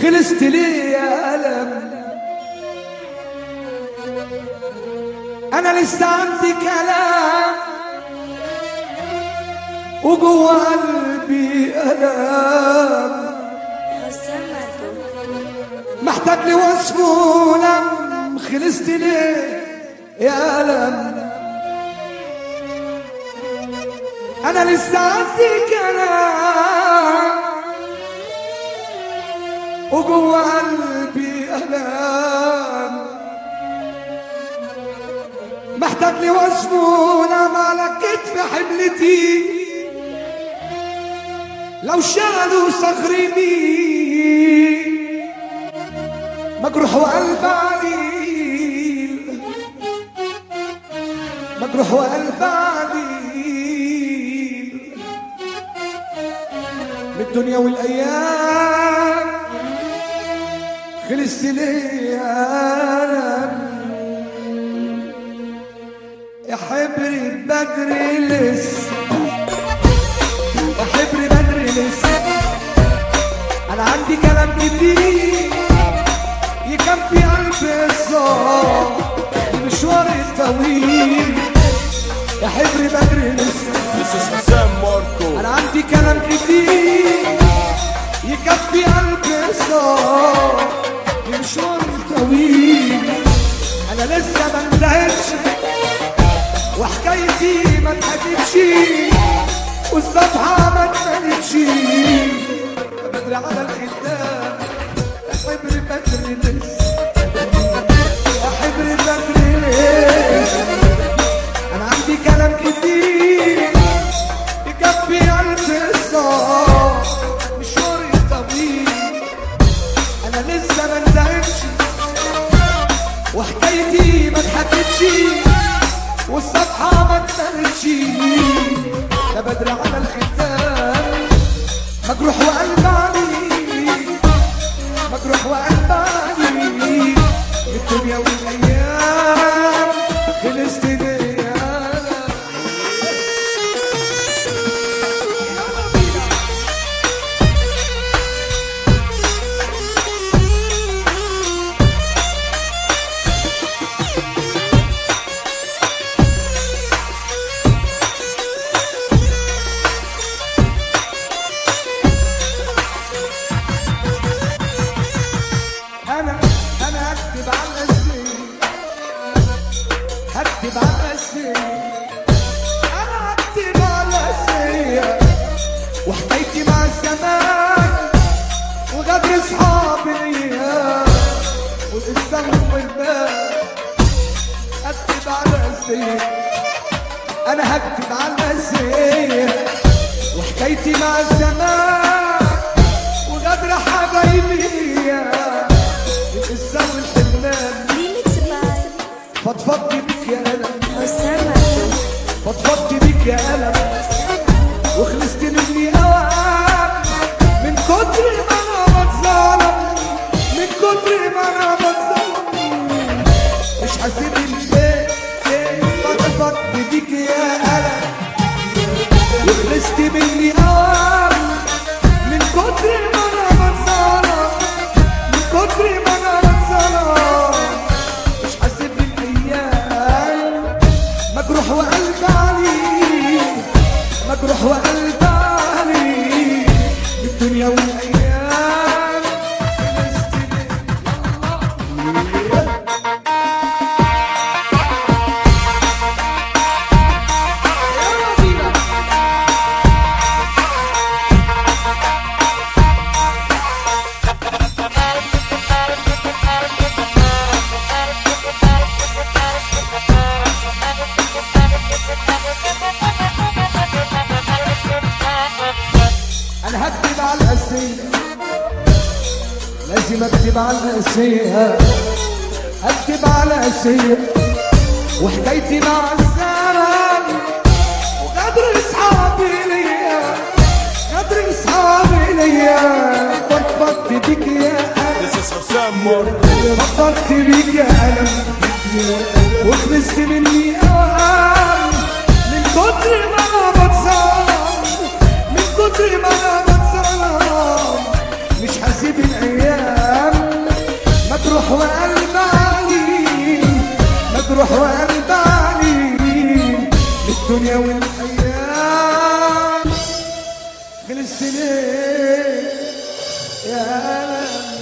خلصت ليه يا ألم أنا لسه عندي كلام وجوه قلبي ألم حسام مربوط محتاج لي وصف ولم خلصت ليه يا ألم أنا لسه عندي كلام وجوه قلبي ألم محتاج لي وصف ولم على كتف حملتي لو شالوا صخري مين مجروح وقلب عليل مجروح وقلب عليل من الدنيا والايام خلصت ليا يا حبر بدر لسه يا حبر بدر لسه انا عندي كلام كتير يكفي قلب الصار المشوار الطويل يا حبر بدر لسه This is Hassan Marco. انا عندي كلام كتير يكفي قلب الصار المشوار الطويل انا لسه ما انتهتش وحكايتي ما اتحكتش والصفحه ما اتملتش بدري على الختام يا حبر بدر لسه يا حبر بدر لسه انا عندي كلام كتير يكفي قلب الصار مشواري طويل انا لسه ما انتهتش وحكايتي ما اتحكتش والصفحة ما اتملتش يا بدر على الختام مجروح وقلب عليك مجروح وقلب عليك الدنيا والايام خلصت بيا انا انا هكتب على السن هكتب على السن انا هكتب على السن وحكايتي مع الزمان وغدر اصحابي ليا والاسلام والباب هكتب على السن انا هكتب على السن وحكايتي مع الزمان وغدر حبايبي ليا القصة والحرمان ريميكس باي فضفضت بيك يا ألم حسام مربوط فضفضت بيك يا ألم وخلصت مني أوام من كتر ما أنا بتظلم من كتر ما أنا بتظلم مش حاسب البيت فضفضت بيك يا ألم وخلصت مني أوام من كتر ما أنا بتظلم من كتر ما أنا بتظلم مش حاسب الايام مجروح وقلب علي مجروح وقلب علي الدنيا والايام انا هكتب على الاسئله لازم اكتب على الاسئله اكتب على الاسئله وحكايتي مع الزمن وقدر اصحابي ليا قدر اصحابي ليا فضفضت بيك يا This is Hassan Marco. فضفضت بيك يا ألم وخلصت مني أوهام من كتر ما أنا بتصاب من كتر ما أنا بتصاب مش هسيب الأيام ليه يا ألم